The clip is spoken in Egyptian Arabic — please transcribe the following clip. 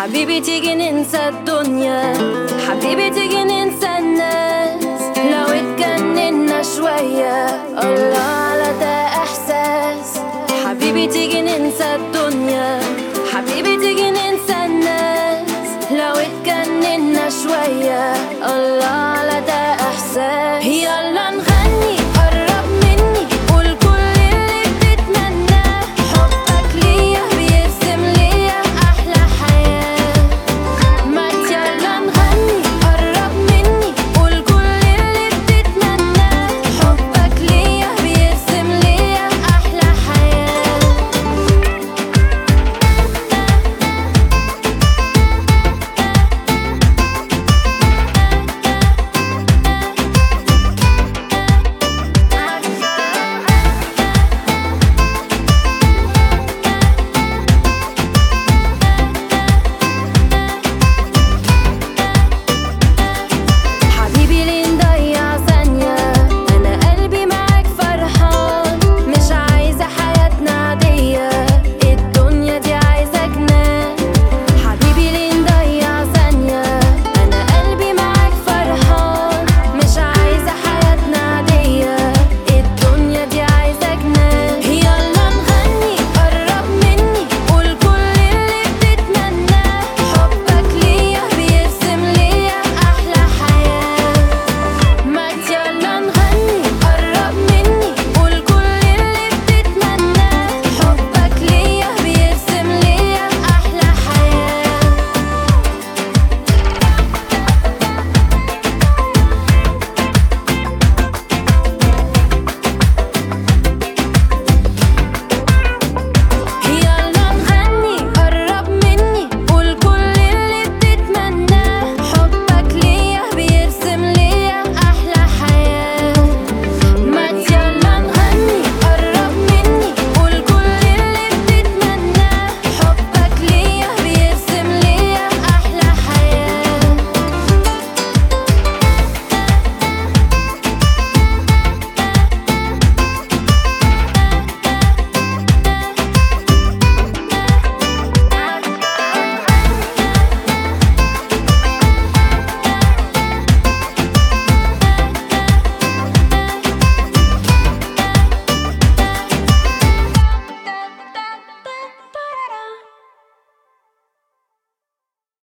حبيبي تيجي ننسى الدنيا حبيبي تيجي ننسى الناس لو اتجننا شوية الله على ده إحساس حبيبي تيجي ننسى الدنيا حبيبي تيجي ننسى الناس لو اتجننا شوية الله على ده إحساس يلا نغني